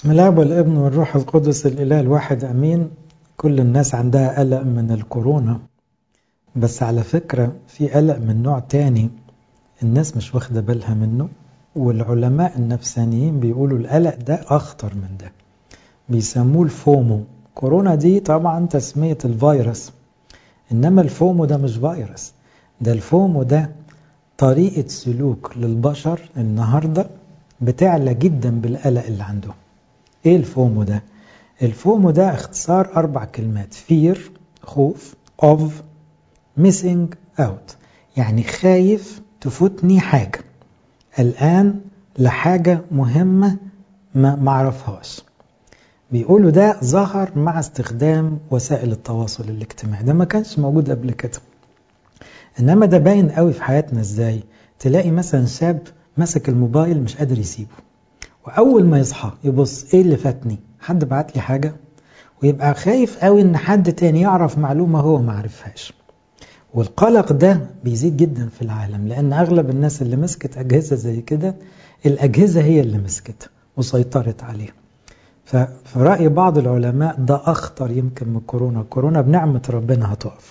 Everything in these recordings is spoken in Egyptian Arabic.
بسم الله والابن والروح القدس الإله الواحد أمين كل الناس عندها قلق من الكورونا بس على فكرة في قلق من نوع تاني الناس مش واخدة بالها منه والعلماء النفسانيين بيقولوا القلق ده أخطر من ده بيسموه الفومو كورونا دي طبعا تسمية الفيروس إنما الفومو ده مش فيروس ده الفومو ده طريقة سلوك للبشر النهاردة بتعلى جدا بالقلق اللي عندهم ايه الفومو ده الفومو ده اختصار اربع كلمات فير خوف اوف ميسنج اوت يعني خايف تفوتني حاجة الآن لحاجة مهمة ما معرفهاش بيقولوا ده ظهر مع استخدام وسائل التواصل الاجتماعي ده ما كانش موجود قبل كده انما ده باين قوي في حياتنا ازاي تلاقي مثلا شاب ماسك الموبايل مش قادر يسيبه واول ما يصحى يبص ايه اللي فاتني حد بعت لي حاجه ويبقى خايف قوي ان حد تاني يعرف معلومه هو ما عرفهاش والقلق ده بيزيد جدا في العالم لان اغلب الناس اللي مسكت اجهزه زي كده الاجهزه هي اللي مسكت وسيطرت عليها ففي راي بعض العلماء ده اخطر يمكن من كورونا كورونا بنعمه ربنا هتقف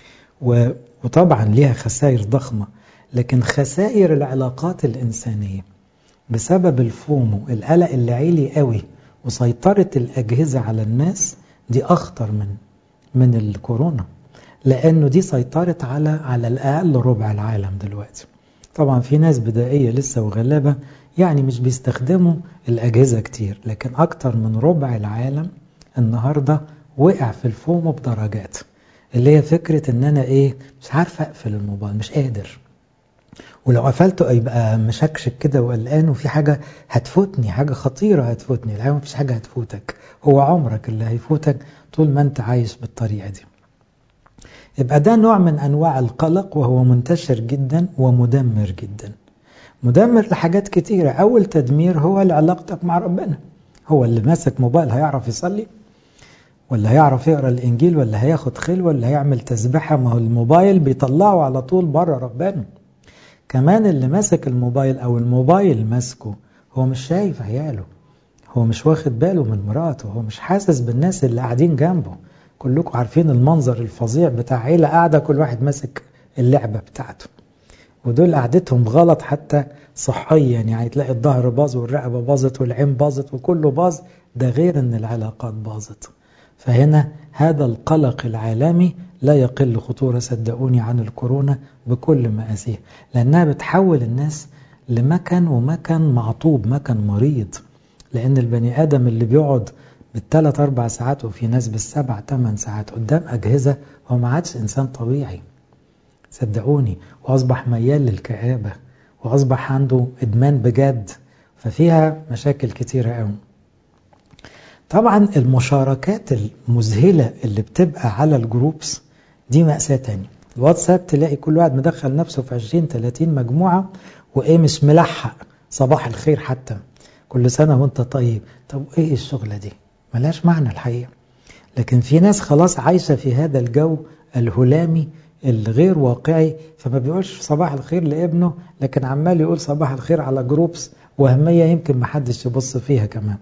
وطبعا ليها خسائر ضخمه لكن خسائر العلاقات الإنسانية بسبب الفومو القلق اللي عالي قوي وسيطرة الأجهزة على الناس دي أخطر من من الكورونا لأنه دي سيطرت على على الأقل ربع العالم دلوقتي طبعا في ناس بدائية لسه وغلابة يعني مش بيستخدموا الأجهزة كتير لكن أكتر من ربع العالم النهاردة وقع في الفومو بدرجات اللي هي فكرة ان انا ايه مش عارف اقفل الموبايل مش قادر ولو قفلته يبقى مشكشك كده وقلقان وفي حاجة هتفوتني حاجة خطيرة هتفوتني الحقيقة مفيش حاجة هتفوتك هو عمرك اللي هيفوتك طول ما انت عايش بالطريقة دي يبقى ده نوع من أنواع القلق وهو منتشر جدا ومدمر جدا مدمر لحاجات كتيرة أول تدمير هو علاقتك مع ربنا هو اللي ماسك موبايل هيعرف يصلي ولا هيعرف يقرا الانجيل ولا هياخد خلوه ولا هيعمل تسبيحه ما هو الموبايل بيطلعه على طول بره ربنا كمان اللي ماسك الموبايل او الموبايل ماسكه هو مش شايف عياله هو مش واخد باله من مراته هو مش حاسس بالناس اللي قاعدين جنبه كلكم عارفين المنظر الفظيع بتاع عيلة قاعدة كل واحد ماسك اللعبة بتاعته ودول قعدتهم غلط حتى صحيا يعني تلاقي الظهر باظ والرقبة باظت والعين باظت وكله باظ ده غير ان العلاقات باظت فهنا هذا القلق العالمي لا يقل خطورة صدقوني عن الكورونا بكل مآسيه لأنها بتحول الناس لمكن ومكن معطوب مكن مريض لأن البني آدم اللي بيقعد بالثلاث أربع ساعات وفي ناس بالسبع ثمان ساعات قدام أجهزة هو ما عادش إنسان طبيعي صدقوني وأصبح ميال للكآبة وأصبح عنده إدمان بجد ففيها مشاكل كتيرة قوي طبعا المشاركات المذهلة اللي بتبقى على الجروبس دي مأساة تانية الواتساب تلاقي كل واحد مدخل نفسه في 20 30 مجموعة وإيه مش ملحق صباح الخير حتى كل سنة وانت طيب طب ايه الشغلة دي ملاش معنى الحقيقة لكن في ناس خلاص عايشة في هذا الجو الهلامي الغير واقعي فما بيقولش صباح الخير لابنه لكن عمال يقول صباح الخير على جروبس وهمية يمكن محدش يبص فيها كمان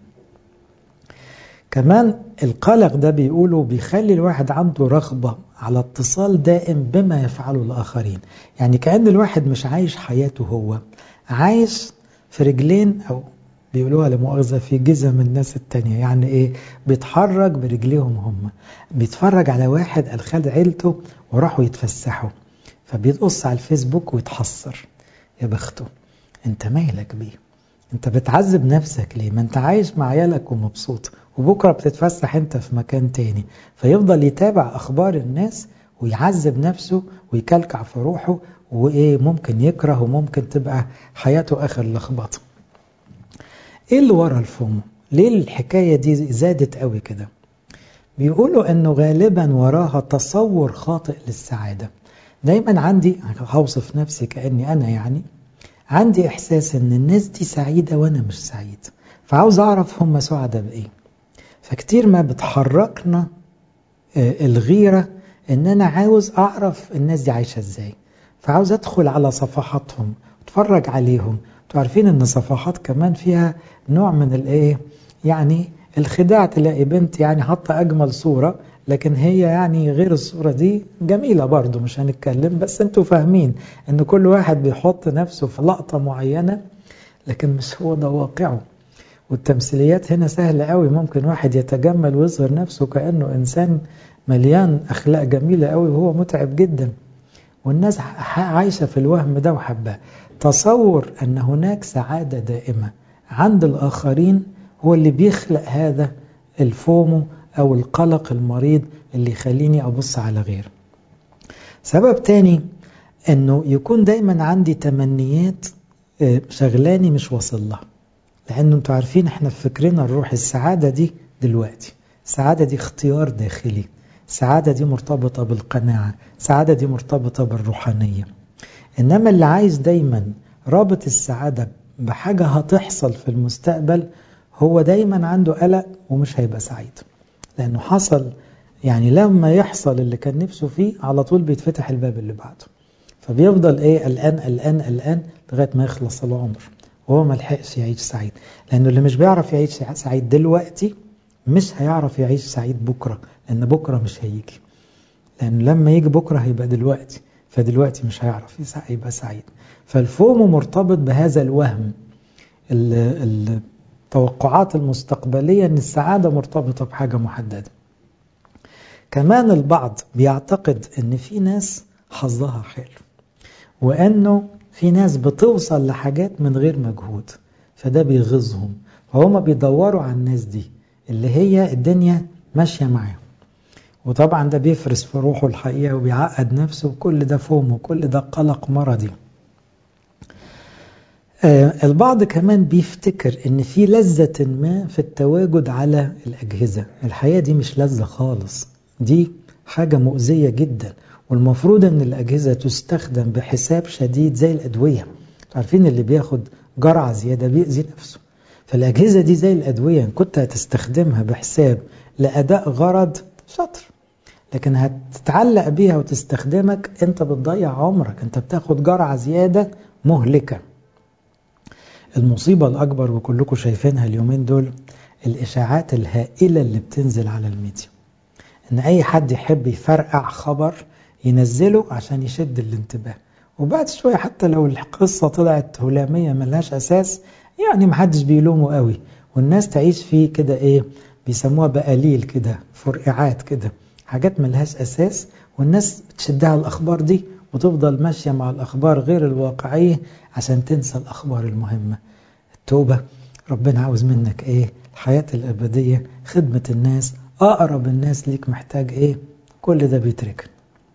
كمان القلق ده بيقولوا بيخلي الواحد عنده رغبة على اتصال دائم بما يفعله الآخرين يعني كأن الواحد مش عايش حياته هو عايش في رجلين أو بيقولوها لمؤاخذة في جزم الناس التانية يعني ايه بيتحرك برجليهم هم بيتفرج على واحد الخد عيلته وراحوا يتفسحوا فبيتقص على الفيسبوك ويتحسر يا بخته انت مالك بيه انت بتعذب نفسك ليه ما انت عايش مع عيالك ومبسوط وبكرة بتتفسح انت في مكان تاني فيفضل يتابع اخبار الناس ويعذب نفسه ويكلكع في روحه وايه ممكن يكره وممكن تبقى حياته اخر لخبطه ايه اللي ورا الفومو ليه الحكاية دي زادت قوي كده بيقولوا انه غالبا وراها تصور خاطئ للسعادة دايما عندي هوصف نفسي كأني انا يعني عندي احساس ان الناس دي سعيدة وانا مش سعيد فعاوز اعرف هم سعداء بايه فكتير ما بتحركنا الغيرة ان انا عاوز اعرف الناس دي عايشة ازاي فعاوز ادخل على صفحاتهم اتفرج عليهم انتوا عارفين ان صفحات كمان فيها نوع من الايه يعني الخداع تلاقي بنت يعني حاطة أجمل صورة لكن هي يعني غير الصورة دي جميلة برضو مش هنتكلم بس انتوا فاهمين ان كل واحد بيحط نفسه في لقطة معينة لكن مش هو ده واقعه والتمثيليات هنا سهلة قوي ممكن واحد يتجمل ويظهر نفسه كأنه إنسان مليان أخلاق جميلة قوي وهو متعب جدا والناس عايشة في الوهم ده وحباه تصور أن هناك سعادة دائمة عند الآخرين هو اللي بيخلق هذا الفومو أو القلق المريض اللي يخليني أبص على غير سبب تاني أنه يكون دايما عندي تمنيات شغلاني مش واصل لها لأنه أنتوا عارفين احنا في فكرنا الروح السعادة دي دلوقتي السعادة دي اختيار داخلي السعادة دي مرتبطة بالقناعة السعادة دي مرتبطة بالروحانية إنما اللي عايز دايما رابط السعادة بحاجة هتحصل في المستقبل هو دايما عنده قلق ومش هيبقى سعيد لأنه حصل يعني لما يحصل اللي كان نفسه فيه على طول بيتفتح الباب اللي بعده فبيفضل ايه قلقان قلقان قلقان لغايه ما يخلص العمر وهو ما لحقش يعيش سعيد لانه اللي مش بيعرف يعيش سعيد دلوقتي مش هيعرف يعيش سعيد بكره لان بكره مش هيجي لان لما يجي بكره هيبقى دلوقتي فدلوقتي مش هيعرف يبقى سعيد فالفومو مرتبط بهذا الوهم التوقعات المستقبليه ان السعاده مرتبطه بحاجه محدده كمان البعض بيعتقد ان في ناس حظها حلو وانه في ناس بتوصل لحاجات من غير مجهود فده بيغيظهم فهم بيدوروا على الناس دي اللي هي الدنيا ماشيه معاهم وطبعا ده بيفرس في روحه الحقيقه وبيعقد نفسه وكل ده فوم وكل ده قلق مرضي آه البعض كمان بيفتكر ان في لذة ما في التواجد على الأجهزة الحقيقة دي مش لذة خالص دي حاجة مؤذية جدا والمفروض ان الأجهزة تستخدم بحساب شديد زي الأدوية عارفين اللي بياخد جرعة زيادة بيأذي نفسه فالأجهزة دي زي الأدوية إن كنت هتستخدمها بحساب لأداء غرض شطر لكن هتتعلق بيها وتستخدمك انت بتضيع عمرك انت بتاخد جرعة زيادة مهلكة المصيبة الأكبر وكلكم شايفينها اليومين دول الإشاعات الهائلة اللي بتنزل على الميديا إن أي حد يحب يفرقع خبر ينزله عشان يشد الانتباه وبعد شوية حتى لو القصة طلعت هلامية ملهاش أساس يعني محدش بيلومه قوي والناس تعيش فيه كده إيه بيسموها بقليل كده فرقعات كده حاجات ملهاش أساس والناس بتشدها الأخبار دي وتفضل ماشية مع الأخبار غير الواقعية عشان تنسى الأخبار المهمة التوبة ربنا عاوز منك إيه الحياة الأبدية خدمة الناس أقرب الناس ليك محتاج إيه كل ده بيترك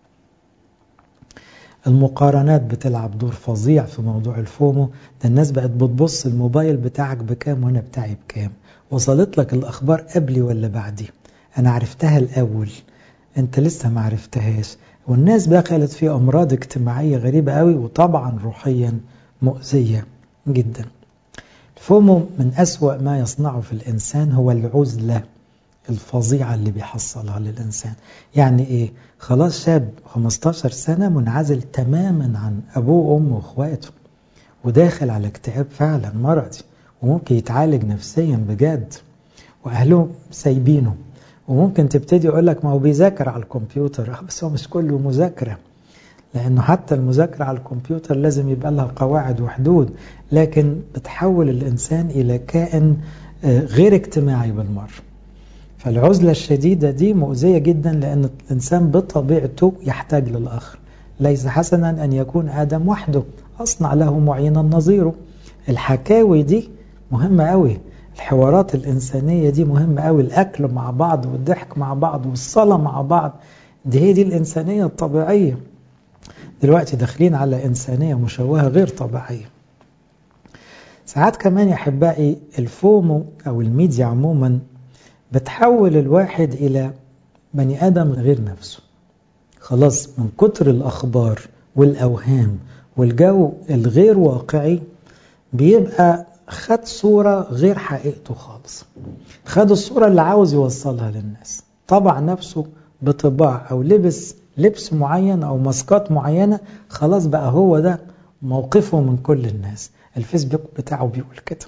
المقارنات بتلعب دور فظيع في موضوع الفومو ده الناس بقت بتبص الموبايل بتاعك بكام وانا بتاعي بكام وصلت لك الأخبار قبلي ولا بعدي أنا عرفتها الأول أنت لسه ما عرفتهاش والناس دخلت في أمراض اجتماعية غريبة قوي وطبعا روحيا مؤذية جدا الفومو من أسوأ ما يصنعه في الإنسان هو العزلة الفظيعة اللي بيحصلها للإنسان يعني إيه خلاص شاب 15 سنة منعزل تماما عن أبوه وأمه وإخواته وداخل على اكتئاب فعلا مرضي وممكن يتعالج نفسيا بجد وأهله سايبينه وممكن تبتدي يقول لك ما هو بيذاكر على الكمبيوتر بس هو مش كله مذاكرة لأنه حتى المذاكرة على الكمبيوتر لازم يبقى لها قواعد وحدود لكن بتحول الإنسان إلى كائن غير اجتماعي بالمرة فالعزلة الشديدة دي مؤذية جدا لأن الإنسان بطبيعته يحتاج للآخر ليس حسنا أن يكون آدم وحده أصنع له معينا نظيره الحكاوي دي مهمة قوي الحوارات الإنسانية دي مهمة قوي الأكل مع بعض والضحك مع بعض والصلاة مع بعض دي هي دي الإنسانية الطبيعية دلوقتي داخلين على إنسانية مشوهة غير طبيعية ساعات كمان يا أحبائي الفومو أو الميديا عموما بتحول الواحد إلى بني آدم غير نفسه خلاص من كتر الأخبار والأوهام والجو الغير واقعي بيبقى خد صورة غير حقيقته خالص خد الصورة اللي عاوز يوصلها للناس طبع نفسه بطباع أو لبس لبس معين أو ماسكات معينة خلاص بقى هو ده موقفه من كل الناس الفيسبوك بتاعه بيقول كده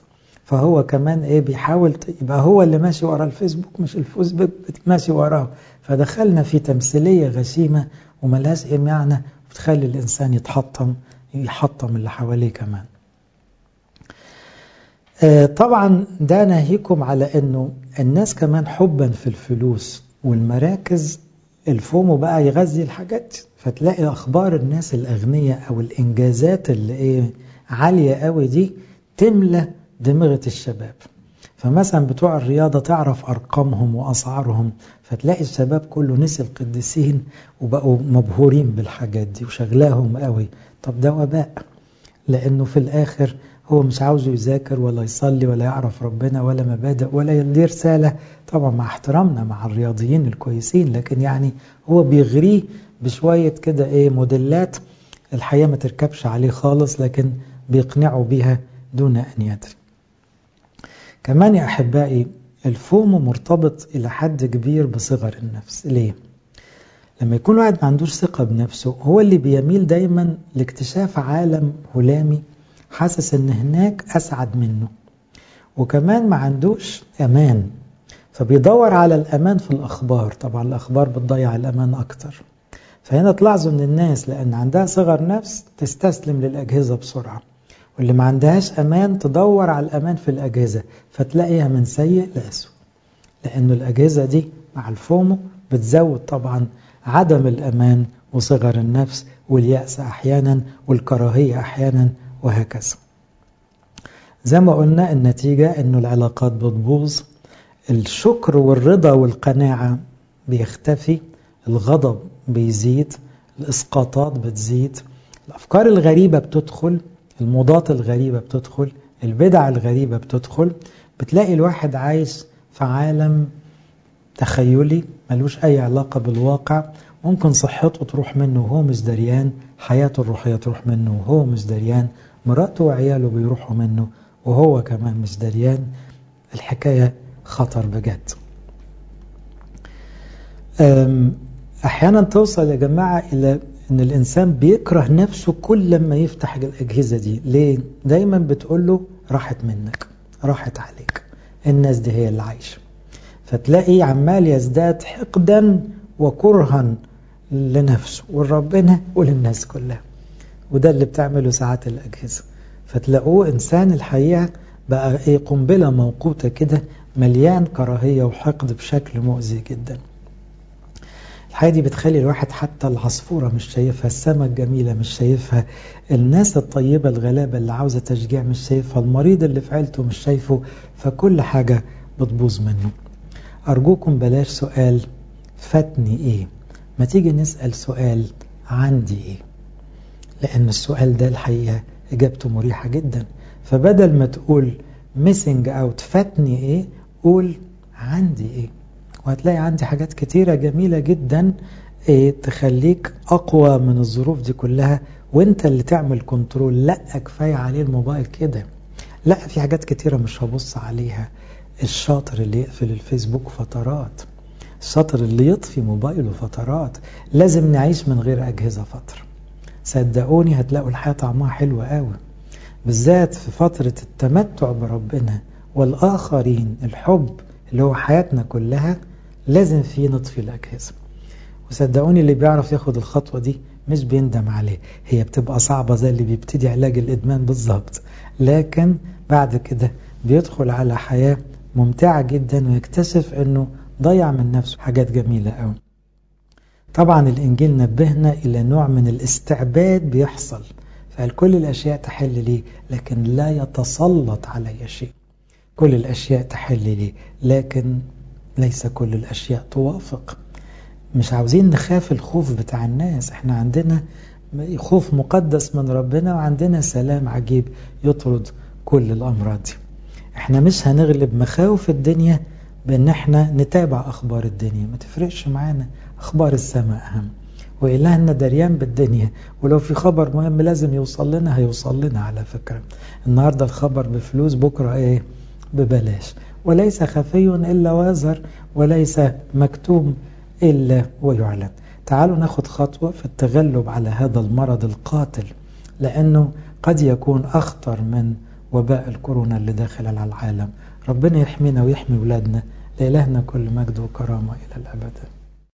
فهو كمان ايه بيحاول يبقى هو اللي ماشي ورا الفيسبوك مش الفيسبوك ماشي وراه فدخلنا في تمثيلية غشيمة وملهاش ايه معنى بتخلي الانسان يتحطم يحطم اللي حواليه كمان طبعا ده ناهيكم على انه الناس كمان حبا في الفلوس والمراكز الفومو بقى يغذي الحاجات فتلاقي اخبار الناس الاغنياء او الانجازات اللي ايه عاليه قوي دي تملى دماغه الشباب فمثلا بتوع الرياضة تعرف أرقامهم وأسعارهم فتلاقي الشباب كله نسي القديسين وبقوا مبهورين بالحاجات دي وشغلاهم قوي طب ده وباء لأنه في الآخر هو مش عاوزه يذاكر ولا يصلي ولا يعرف ربنا ولا مبادئ ولا يدي رسالة طبعا مع احترامنا مع الرياضيين الكويسين لكن يعني هو بيغريه بشوية كده ايه موديلات الحياة ما تركبش عليه خالص لكن بيقنعوا بيها دون أن يدري كمان يا أحبائي الفومو مرتبط إلى حد كبير بصغر النفس ليه؟ لما يكون واحد ما عندوش ثقة بنفسه هو اللي بيميل دايما لاكتشاف عالم هلامي حاسس ان هناك اسعد منه وكمان ما عندوش امان فبيدور على الامان في الاخبار طبعا الاخبار بتضيع الامان اكتر فهنا تلاحظوا ان الناس لان عندها صغر نفس تستسلم للاجهزه بسرعه واللي ما عندهاش امان تدور على الامان في الاجهزه فتلاقيها من سيء لاسوء لانه الاجهزه دي مع الفومو بتزود طبعا عدم الامان وصغر النفس واليأس احيانا والكراهيه احيانا وهكذا زي ما قلنا النتيجة انه العلاقات بتبوظ الشكر والرضا والقناعة بيختفي الغضب بيزيد الاسقاطات بتزيد الافكار الغريبة بتدخل الموضات الغريبة بتدخل البدع الغريبة بتدخل بتلاقي الواحد عايش في عالم تخيلي ملوش اي علاقة بالواقع ممكن صحته تروح منه وهو مش دريان حياته الروحية تروح منه وهو مش دريان مراته وعياله بيروحوا منه وهو كمان مش دريان الحكاية خطر بجد أحيانا توصل يا جماعة إلى أن الإنسان بيكره نفسه كل لما يفتح الأجهزة دي ليه؟ دايما بتقول له راحت منك راحت عليك الناس دي هي اللي عايشة فتلاقي عمال يزداد حقدا وكرها لنفسه ولربنا وللناس كلها وده اللي بتعمله ساعات الأجهزة فتلاقوه إنسان الحقيقة بقى إيه قنبلة موقوتة كده مليان كراهية وحقد بشكل مؤذي جدا الحقيقة دي بتخلي الواحد حتى العصفورة مش شايفها السماء الجميلة مش شايفها الناس الطيبة الغلابة اللي عاوزة تشجيع مش شايفها المريض اللي في عيلته مش شايفه فكل حاجة بتبوظ منه أرجوكم بلاش سؤال فاتني إيه ما تيجي نسأل سؤال عندي إيه لأن السؤال ده الحقيقة إجابته مريحة جدا فبدل ما تقول missing out فاتني إيه قول عندي إيه وهتلاقي عندي حاجات كتيرة جميلة جدا إيه تخليك أقوى من الظروف دي كلها وانت اللي تعمل كنترول لا كفاية عليه الموبايل كده لا في حاجات كتيرة مش هبص عليها الشاطر اللي يقفل الفيسبوك فترات الشاطر اللي يطفي موبايله فترات لازم نعيش من غير أجهزة فترة صدقوني هتلاقوا الحياة طعمها حلو قوي بالذات في فترة التمتع بربنا والآخرين الحب اللي هو حياتنا كلها لازم فيه نطفي الأجهزة وصدقوني اللي بيعرف ياخد الخطوة دي مش بيندم عليه هي بتبقى صعبة زي اللي بيبتدي علاج الإدمان بالظبط لكن بعد كده بيدخل على حياة ممتعة جدا ويكتشف أنه ضيع من نفسه حاجات جميلة قوي طبعا الإنجيل نبهنا إلى نوع من الاستعباد بيحصل فقال كل الأشياء تحل لي لكن لا يتسلط علي شيء كل الأشياء تحل لي لكن ليس كل الأشياء توافق مش عاوزين نخاف الخوف بتاع الناس احنا عندنا خوف مقدس من ربنا وعندنا سلام عجيب يطرد كل الأمراض دي احنا مش هنغلب مخاوف الدنيا بان احنا نتابع اخبار الدنيا ما تفرقش معانا اخبار السماء اهم وإلهنا دريان بالدنيا ولو في خبر مهم لازم يوصل لنا هيوصل لنا على فكرة النهاردة الخبر بفلوس بكرة ايه ببلاش وليس خفي إلا وازر وليس مكتوم إلا ويعلن تعالوا ناخد خطوة في التغلب على هذا المرض القاتل لأنه قد يكون أخطر من وباء الكورونا اللي داخل على العالم ربنا يحمينا ويحمي ولادنا لإلهنا كل مجد وكرامة إلى الأبد